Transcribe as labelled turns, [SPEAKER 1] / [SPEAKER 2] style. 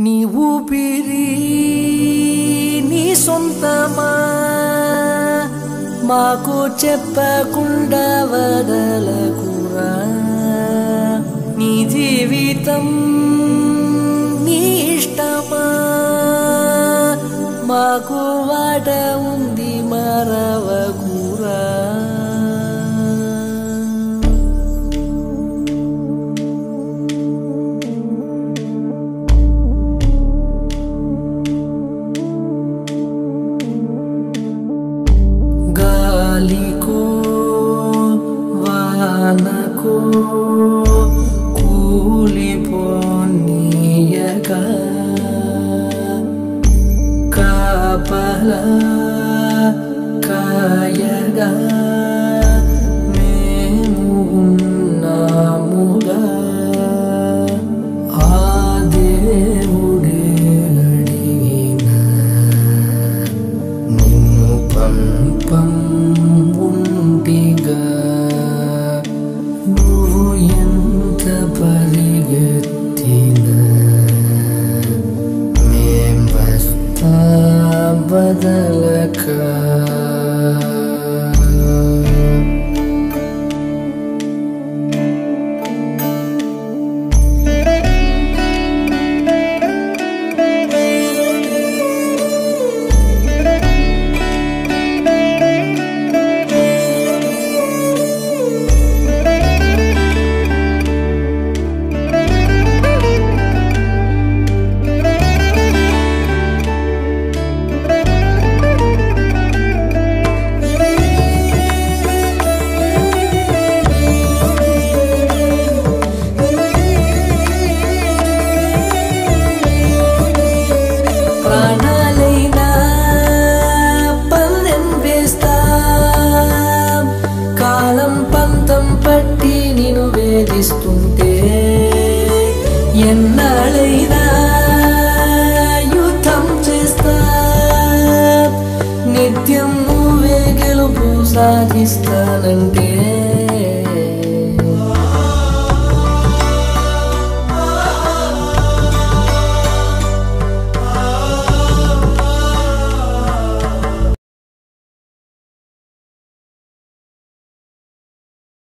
[SPEAKER 1] నీ ఊపిరి నీ సొంతమా మాకు చెప్పకుండా వదలకురా నీ జీవితం నీ ఇష్టమా మాకు వాట ఉంది మరవకురా గాలికో వానకో కూలిపోనీయక కాపలా కాయగా మేము ఉన్నాముగా ఆ దేవుడే అడిగినా నిన్ను పంపం ఉంటిగా నువ్వు ఎంత పరిగెత్తినా మేం వస్తా బదలక ప్రాణాలైనా పల్లెం వేస్తా కాలం పంతం పట్టి నిన్ను వేధిస్తుంటే ఎన్నాళ్ళైనా యుద్ధం చేస్తా నిత్యం నువ్వే గెలుపు సాధిస్తానంటే